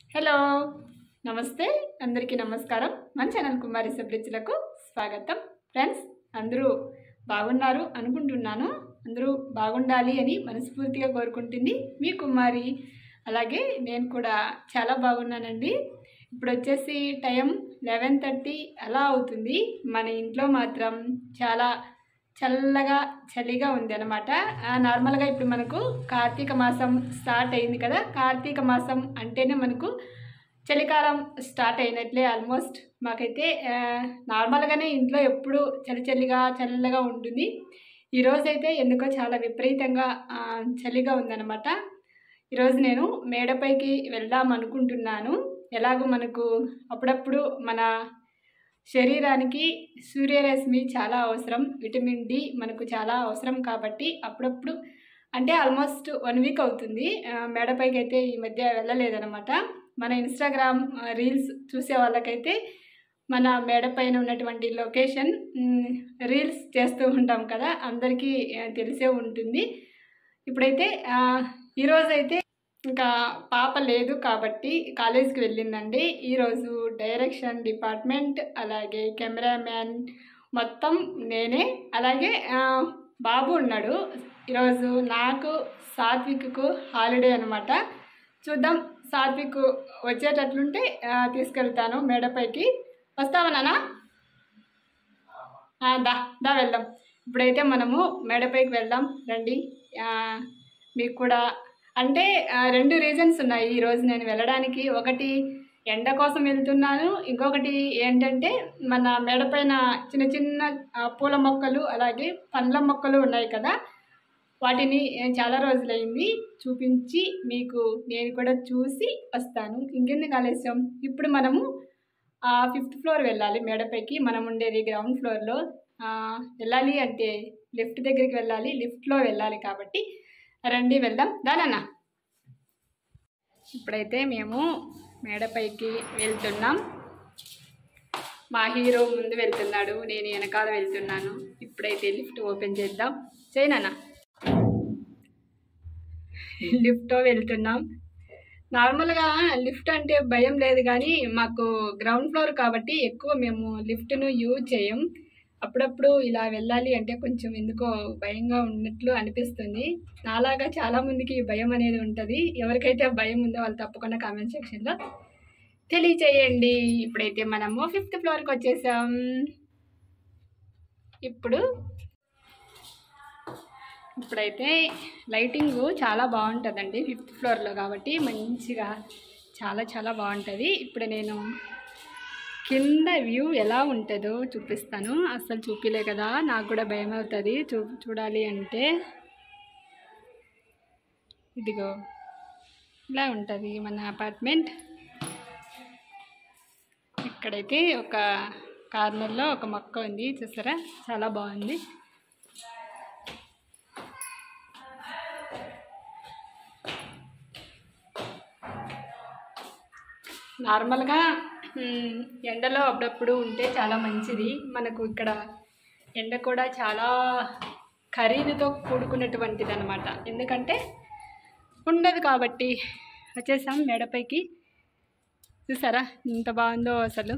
hello నమస్తే అందరికీ నమస్కారం మన ఛానల్ కుమారి సబ్రిచ్లకు స్వాగతం ఫ్రెండ్స్ అందరూ బాగున్నారు అనుకుంటున్నాను అందరూ బాగుండాలి అని మనస్ఫూర్తిగా కోరుకుంటుంది మీ కుమారి అలాగే నేను కూడా చాలా బాగున్నానండి ఇప్పుడు వచ్చేసి టైం లెవెన్ థర్టీ అలా అవుతుంది మన ఇంట్లో మాత్రం చాలా చల్లగా చలిగా ఉంది అనమాట నార్మల్గా ఇప్పుడు మనకు కార్తీక మాసం స్టార్ట్ అయింది కదా కార్తీక మాసం అంటేనే మనకు చలికాలం స్టార్ట్ అయినట్లే ఆల్మోస్ట్ మాకైతే ఆ, నార్మల్గానే ఇంట్లో ఎప్పుడు చలి చలిగా చల్లగా ఉంటుంది ఈరోజు అయితే ఎందుకో చాలా విపరీతంగా ఆ, చలిగా ఉందన్నమాట ఈరోజు నేను మేడపైకి వెళ్దాం అనుకుంటున్నాను ఎలాగో మనకు అప్పుడప్పుడు మన శరీరానికి సూర్యరశ్మి చాలా అవసరం విటమిన్ డి మనకు చాలా అవసరం కాబట్టి అప్పుడప్పుడు అంటే ఆల్మోస్ట్ వన్ వీక్ అవుతుంది ఆ, మేడపైకి అయితే ఈ మధ్య వెళ్ళలేదన్నమాట మన ఇన్స్టాగ్రామ్ ఆ, రీల్స్ చూసే వాళ్ళకైతే మన మేడపైన ఉన్నటువంటి లొకేషన్ మ్, రీల్స్ చేస్తూ ఉంటాం కదా అందరికీ ఆ, తెలిసే ఉంటుంది ఇప్పుడైతే ఆ, ఈరోజైతే ఇంకా పాప లేదు కాబట్టి కాలేజీకి వెళ్ళిందండి ఈరోజు డైరెక్షన్ డిపార్ట్మెంట్ అలాగే కెమెరామ్యాన్ మొత్తం నేనే అలాగే ఆ, బాబు ఉన్నాడు ఈరోజు నాకు సాత్విక్కు హాలిడే అనమాట చూద్దాం సాత్విక్ వచ్చేటట్లుంటే ఆ, తీసుకెళ్తాను మేడపైకి వస్తావా నాన్న ఆ, దా దా వెళ్దాం ఇప్పుడైతే మనము మేడపైకి వెళ్దాం రండి ఆ, మీకు కూడా అంటే ఆ, రెండు రీజన్స్ ఉన్నాయి ఈరోజు నేను వెళ్ళడానికి ఒకటి ఎండ కోసం వెళ్తున్నాను ఇంకొకటి ఏంటంటే మన మేడపైన చిన్న చిన్న ఆ, పూల మొక్కలు అలాగే పండ్ల మొక్కలు ఉన్నాయి కదా వాటిని ఆ, చాలా రోజులైంది చూపించి మీకు నేను కూడా చూసి వస్తాను ఇంకెందుకు ఆలస్యం ఇప్పుడు మనము ఫిఫ్త్ ఫ్లోర్ వెళ్ళాలి మేడపైకి మనం ఉండేది గ్రౌండ్ ఫ్లోర్లో ఆ, వెళ్ళాలి అంటే లిఫ్ట్ దగ్గరికి వెళ్ళాలి లిఫ్ట్లో వెళ్ళాలి కాబట్టి రండి వెళ్దాం దానన్నా ఇప్పుడైతే మేము మేడపైకి వెళ్తున్నాం మా హీరో ముందు వెళ్తున్నాడు నేను వెనకాల వెళ్తున్నాను ఇప్పుడైతే లిఫ్ట్ ఓపెన్ చేద్దాం చేయనన్నా లిఫ్ట్లో వెళ్తున్నాం నార్మల్గా లిఫ్ట్ అంటే భయం లేదు కానీ మాకు గ్రౌండ్ ఫ్లోర్ కాబట్టి ఎక్కువ మేము లిఫ్ట్ను యూజ్ చేయం అప్పుడప్పుడు ఇలా వెళ్ళాలి అంటే కొంచెం ఎందుకో భయంగా ఉన్నట్లు అనిపిస్తుంది నాలాగా చాలా మందికి ఈ భయం అనేది ఉంటుంది ఎవరికైతే ఆ భయం ఉందో వాళ్ళు తప్పకుండా కామెంట్ సెక్షన్లో తెలియచేయండి ఇప్పుడైతే మనము ఫిఫ్త్ ఫ్లోర్కి వచ్చేసాం ఇప్పుడు ఇప్పుడైతే లైటింగ్ చాలా బాగుంటుందండి ఫిఫ్త్ ఫ్లోర్లో కాబట్టి మంచిగా చాలా చాలా బాగుంటుంది ఇప్పుడు నేను కింద వ్యూ ఎలా ఉంటుందో చూపిస్తాను అస్సలు చూపిలే కదా నాకు కూడా భయం అవుతుంది చూ చూడాలి అంటే ఇదిగో ఇలా ఉంటుంది మన అపార్ట్మెంట్ ఇక్కడైతే ఒక కార్నర్లో ఒక మొక్క ఉంది చూసారా చాలా బాగుంది నార్మల్గా మ్, ఎండలో అప్పుడప్పుడు ఉంటే చాలా మంచిది మనకు ఇక్కడ ఎండ కూడా చాలా ఖరీదుతో కూడుకున్నటువంటిది అనమాట ఎందుకంటే ఉండదు కాబట్టి వచ్చేసాం మేడపైకి చూసారా ఎంత బాగుందో అసలు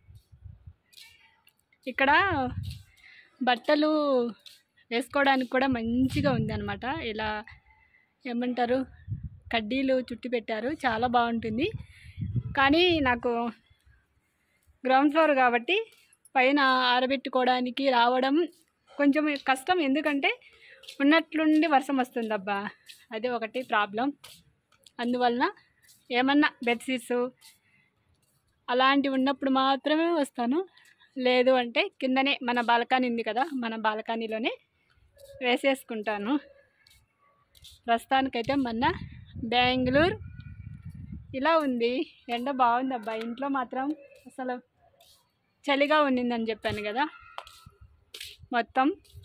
ఇక్కడ బట్టలు వేసుకోవడానికి కూడా మంచిగా ఉందన్నమాట ఇలా ఏమంటారు కడ్డీలు చుట్టి పెట్టారు చాలా బాగుంటుంది కానీ నాకు గ్రౌండ్ ఫ్లోర్ కాబట్టి పైన ఆరబెట్టుకోవడానికి రావడం కొంచెం కష్టం ఎందుకంటే ఉన్నట్లుండి వర్షం వస్తుంది అబ్బా అదే ఒకటి ప్రాబ్లం అందువలన ఏమన్నా బెడ్షీట్స్ అలాంటివి ఉన్నప్పుడు మాత్రమే వస్తాను లేదు అంటే కిందనే మన బాల్కనీ ఉంది కదా మన బాల్కనీలోనే వేసేసుకుంటాను ప్రస్తుతానికైతే మొన్న బెంగళూరు ఇలా ఉంది ఎండ బాగుంది అబ్బా ఇంట్లో మాత్రం అసలు చలిగా ఉన్నిందని చెప్పాను కదా మొత్తం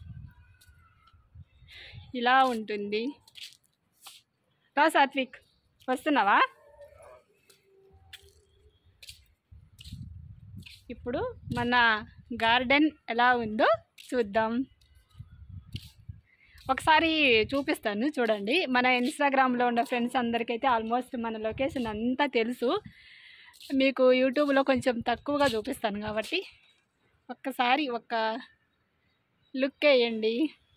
ఇలా ఉంటుంది రా సాత్విక్ వస్తున్నావా ఇప్పుడు మన గార్డెన్ ఎలా ఉందో చూద్దాం ఒకసారి చూపిస్తాను చూడండి మన ఇన్స్టాగ్రామ్లో ఉన్న ఫ్రెండ్స్ అందరికైతే ఆల్మోస్ట్ మన లొకేషన్ అంతా తెలుసు మీకు యూట్యూబ్లో కొంచెం తక్కువగా చూపిస్తాను కాబట్టి ఒక్కసారి ఒక లుక్ వేయండి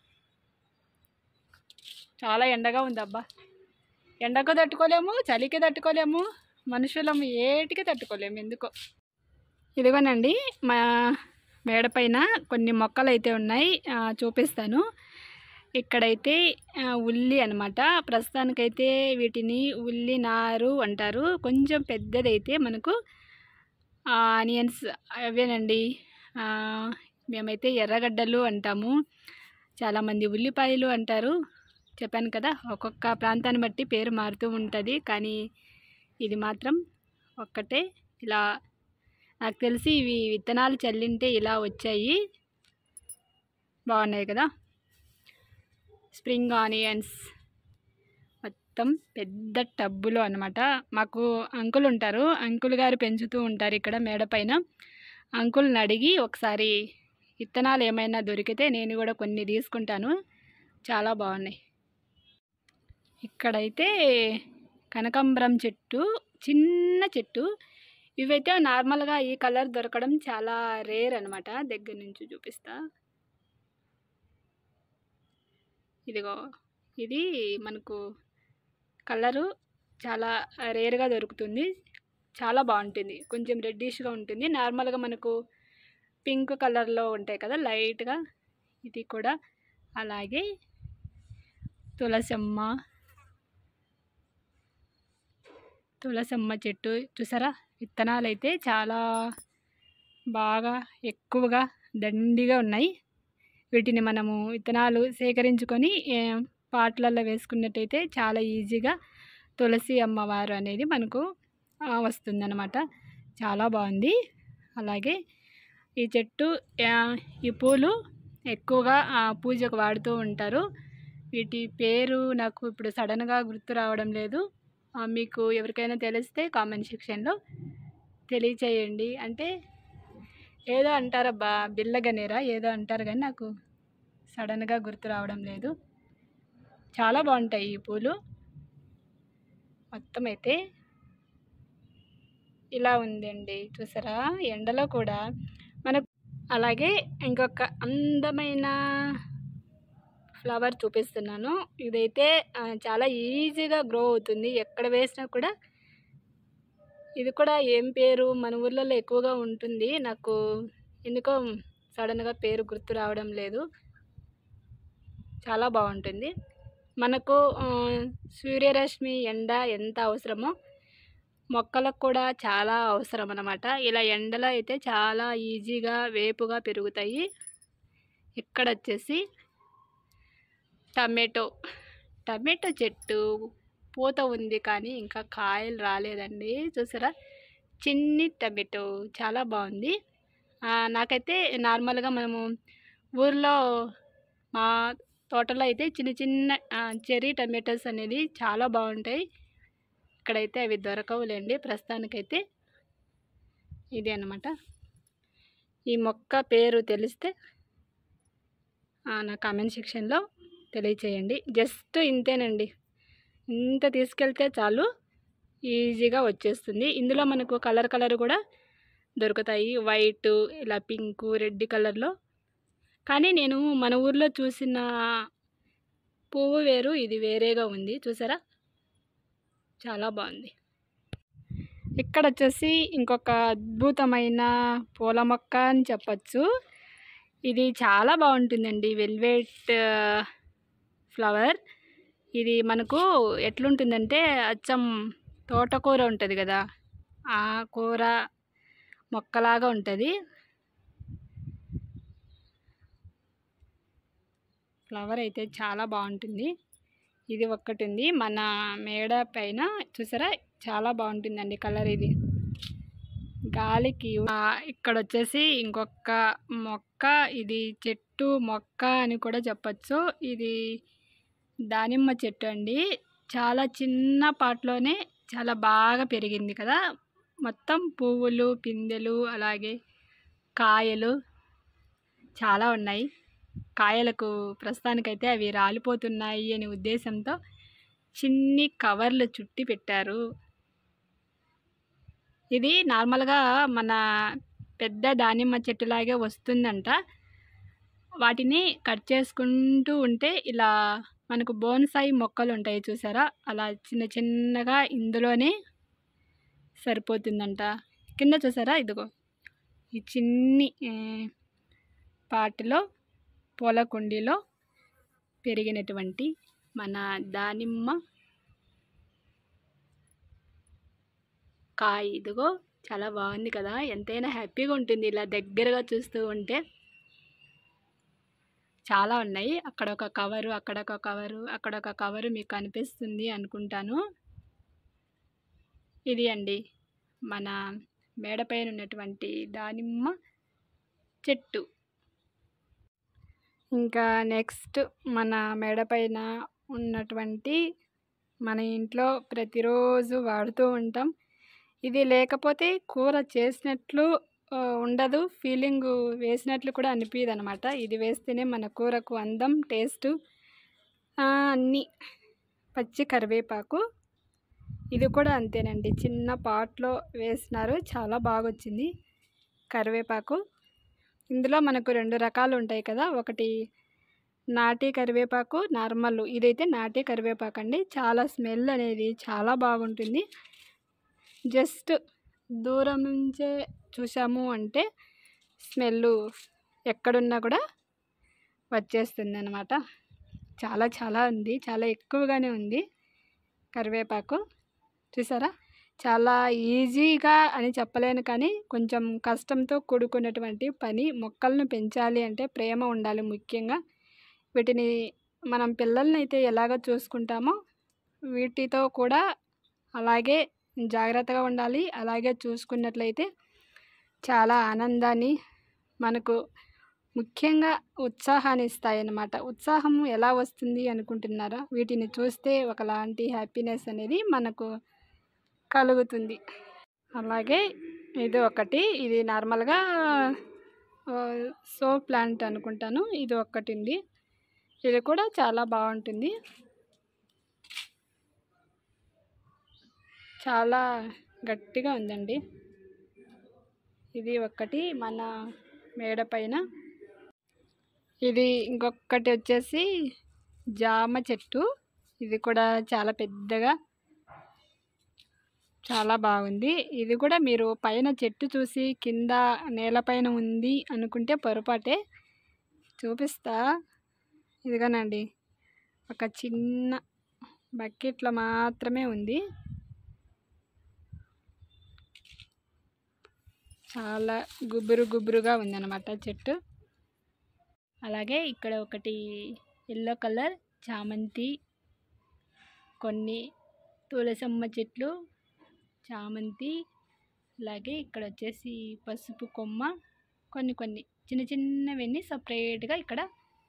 చాలా ఎండగా ఉంది అబ్బా ఎండకు తట్టుకోలేము చలికి తట్టుకోలేము మనుషులం ఏటికి తట్టుకోలేము ఎందుకో ఇదిగోనండి మా మేడ పైన కొన్ని మొక్కలు అయితే ఉన్నాయి ఆ, చూపిస్తాను ఇక్కడైతే ఆ, ఉల్లి అనమాట ప్రస్తుతానికైతే వీటిని ఉల్లి నారు అంటారు కొంచెం పెద్దదైతే మనకు ఆనియన్స్ అవేనండి ఆ, మేమైతే ఎర్రగడ్డలు అంటాము చాలామంది ఉల్లిపాయలు అంటారు చెప్పాను కదా ఒక్కొక్క ప్రాంతాన్ని బట్టి పేరు మారుతూ ఉంటుంది కానీ ఇది మాత్రం ఒక్కటే ఇలా నాకు తెలిసి ఇవి విత్తనాలు చల్లింటే ఇలా వచ్చాయి బాగున్నాయి కదా స్ప్రింగ్ ఆనియన్స్ మొత్తం పెద్ద టబ్బులో అనమాట మాకు అంకుల్ ఉంటారు అంకుల్ గారు పెంచుతూ ఉంటారు ఇక్కడ మేడ పైన అంకుల్ని అడిగి ఒకసారి విత్తనాలు ఏమైనా దొరికితే నేను కూడా కొన్ని తీసుకుంటాను చాలా బాగున్నాయి ఇక్కడైతే కనకాంబరం చెట్టు చిన్న చెట్టు ఇవైతే నార్మల్గా ఈ కలర్ దొరకడం చాలా రేర్ అనమాట దగ్గర నుంచి చూపిస్తా ఇదిగో ఇది మనకు కలరు చాలా రేర్గా దొరుకుతుంది చాలా బాగుంటుంది కొంచెం రెడ్డిష్గా ఉంటుంది నార్మల్గా మనకు పింక్ కలర్లో ఉంటాయి కదా లైట్గా ఇది కూడా అలాగే తులసమ్మ తులసమ్మ చెట్టు చూసారా విత్తనాలు అయితే చాలా బాగా ఎక్కువగా దండిగా ఉన్నాయి వీటిని మనము విత్తనాలు సేకరించుకొని ఏ, పాట్లల్లో వేసుకున్నట్టయితే చాలా ఈజీగా తులసి అమ్మవారు అనేది మనకు ఆ, వస్తుందన్నమాట చాలా బాగుంది అలాగే ఈ చెట్టు ఆ, ఈ పూలు ఎక్కువగా ఆ, పూజకు వాడుతూ ఉంటారు వీటి పేరు నాకు ఇప్పుడు సడన్గా గుర్తు రావడం లేదు ఆ, మీకు ఎవరికైనా తెలిస్తే కామెంట్ సెక్షన్లో తెలియచేయండి అంటే ఏదో అంటారబ్బా బిల్లగనేరా ఏదో అంటారు కానీ నాకు సడన్గా గుర్తు రావడం లేదు చాలా బాగుంటాయి ఈ పూలు మొత్తం అయితే ఇలా ఉందండి చూసారా ఎండలో కూడా మనకు అలాగే ఇంకొక అందమైన ఫ్లవర్ చూపిస్తున్నాను ఇదైతే ఆ, చాలా ఈజీగా గ్రో అవుతుంది ఎక్కడ వేసినా కూడా ఇది కూడా ఏం పేరు మన ఊర్లలో ఎక్కువగా ఉంటుంది నాకు ఎందుకో సడన్గా పేరు గుర్తు రావడం లేదు చాలా బాగుంటుంది మనకు ఆ, సూర్యరశ్మి ఎండ ఎంత అవసరమో మొక్కలకు కూడా చాలా అవసరం అన్నమాట ఇలా ఎండలో అయితే చాలా ఈజీగా వేపుగా పెరుగుతాయి ఇక్కడ వచ్చేసి టమాటో టమాటో చెట్టు పూత ఉంది కానీ ఇంకా కాయలు రాలేదండి చూసారా చిన్ని టమాటో చాలా బాగుంది ఆ, నాకైతే నార్మల్గా మనము ఊర్లో మా తోటలో అయితే చిన్న చిన్న ఆ, చెర్రీ టమాటోస్ అనేది చాలా బాగుంటాయి ఇక్కడైతే అవి దొరకవులేండి ప్రస్తుతానికైతే ఇది అన్నమాట ఈ మొక్క పేరు తెలిస్తే ఆ, నా కామెంట్ సెక్షన్లో తెలియచేయండి జస్ట్ ఇంతేనండి ఇంత తీసుకెళ్తే చాలు ఈజీగా వచ్చేస్తుంది ఇందులో మనకు కలర్ కలర్ కూడా దొరుకుతాయి వైట్ ఇలా పింక్ రెడ్ కలర్లో కానీ నేను మన ఊర్లో చూసిన పువ్వు వేరు ఇది వేరేగా ఉంది చూసారా చాలా బాగుంది ఇక్కడ వచ్చేసి ఇంకొక అద్భుతమైన పూల మొక్క అని చెప్పచ్చు ఇది చాలా బాగుంటుందండి వెల్వెట్ ఫ్లవర్ ఇది మనకు ఎట్లుంటుందంటే అచ్చం తోటకూర ఉంటుంది కదా ఆ కూర మొక్కలాగా ఉంటుంది ఫ్లవర్ అయితే చాలా బాగుంటుంది ఇది ఒక్కటి ఉంది మన మేడ పైన చూసారా చాలా బాగుంటుందండి కలర్ ఇది గాలికి ఆ, ఇక్కడ వచ్చేసి ఇంకొక మొక్క ఇది చెట్టు మొక్క అని కూడా చెప్పచ్చు ఇది దానిమ్మ చెట్టు అండి చాలా చిన్న పాటలోనే చాలా బాగా పెరిగింది కదా మొత్తం పువ్వులు పిందెలు అలాగే కాయలు చాలా ఉన్నాయి కాయలకు ప్రస్తుతానికైతే అవి రాలిపోతున్నాయి అనే ఉద్దేశంతో చిన్ని కవర్లు చుట్టి పెట్టారు ఇది నార్మల్గా మన పెద్ద దానిమ్మ చెట్టులాగే వస్తుందంట వాటిని కట్ చేసుకుంటూ ఉంటే ఇలా మనకు బోన్సాయి మొక్కలు ఉంటాయి చూసారా అలా చిన్న చిన్నగా ఇందులోనే సరిపోతుందంట కింద చూసారా ఇదిగో ఈ చిన్ని ఏ, పాటిలో పూల కుండీలో పెరిగినటువంటి మన దానిమ్మ కాయ ఇదిగో చాలా బాగుంది కదా ఎంతైనా హ్యాపీగా ఉంటుంది ఇలా దగ్గరగా చూస్తూ ఉంటే చాలా ఉన్నాయి అక్కడ ఒక కవరు అక్కడ ఒక కవరు అక్కడ ఒక కవరు మీకు కనిపిస్తుంది అనుకుంటాను ఇది అండి మన మేడపైన ఉన్నటువంటి దానిమ్మ చెట్టు ఇంకా నెక్స్ట్ మన మేడపైన ఉన్నటువంటి మన ఇంట్లో ప్రతిరోజు వాడుతూ ఉంటాం ఇది లేకపోతే కూర చేసినట్లు ఆ, ఉండదు ఫీలింగ్ వేసినట్లు కూడా అనిపించదు అనమాట ఇది వేస్తేనే మన కూరకు అందం టేస్ట్ అన్నీ పచ్చి కరివేపాకు ఇది కూడా అంతేనండి చిన్న పాట్లో వేసినారు చాలా బాగా వచ్చింది కరివేపాకు ఇందులో మనకు రెండు రకాలు ఉంటాయి కదా ఒకటి నాటి కరివేపాకు నార్మల్ ఇదైతే నాటి కరివేపాకు అండి చాలా స్మెల్ అనేది చాలా బాగుంటుంది జస్ట్ దూరం నుంచే చూసాము అంటే స్మెల్ ఎక్కడున్నా కూడా వచ్చేస్తుంది అనమాట చాలా చాలా ఉంది చాలా ఎక్కువగానే ఉంది కరివేపాకు చూసారా చాలా ఈజీగా అని చెప్పలేను కానీ కొంచెం కష్టంతో కూడుకున్నటువంటి పని మొక్కలను పెంచాలి అంటే ప్రేమ ఉండాలి ముఖ్యంగా వీటిని మనం పిల్లల్ని అయితే ఎలాగ చూసుకుంటామో వీటితో కూడా అలాగే జాగ్రత్తగా ఉండాలి అలాగే చూసుకున్నట్లయితే చాలా ఆనందాన్ని మనకు ముఖ్యంగా ఉత్సాహాన్ని ఇస్తాయి అన్నమాట ఉత్సాహం ఎలా వస్తుంది అనుకుంటున్నారా వీటిని చూస్తే ఒకలాంటి హ్యాపీనెస్ అనేది మనకు కలుగుతుంది అలాగే ఇది ఒకటి ఇది నార్మల్గా సో ప్లాంట్ అనుకుంటాను ఇది ఒక్కటి ఉంది ఇది కూడా చాలా బాగుంటుంది చాలా గట్టిగా ఉందండి ఇది ఒక్కటి మన మేడ పైన ఇది ఇంకొకటి వచ్చేసి జామ చెట్టు ఇది కూడా చాలా పెద్దగా చాలా బాగుంది ఇది కూడా మీరు పైన చెట్టు చూసి కింద నేలపైన ఉంది అనుకుంటే పొరపాటే చూపిస్తా ఇదిగోనండి ఒక చిన్న బకెట్లో మాత్రమే ఉంది చాలా గుబురు గుబురుగా ఉందన్నమాట చెట్టు అలాగే ఇక్కడ ఒకటి ఎల్లో కలర్ చామంతి కొన్ని తులసమ్మ చెట్లు చామంతి అలాగే ఇక్కడ వచ్చేసి పసుపు కొమ్మ కొన్ని కొన్ని చిన్న చిన్నవన్నీ సపరేట్గా ఇక్కడ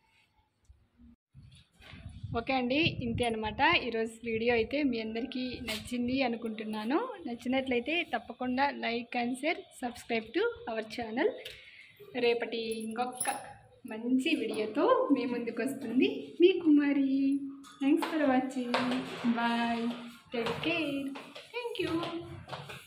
ఓకే అండి ఇంతే అనమాట ఈరోజు వీడియో అయితే మీ అందరికీ నచ్చింది అనుకుంటున్నాను నచ్చినట్లయితే తప్పకుండా like and share subscribe to our channel రేపటి ఇంకొక మంచి వీడియోతో మీ ముందుకు వస్తుంది మీ Kumari thanks for watching bye take care thank you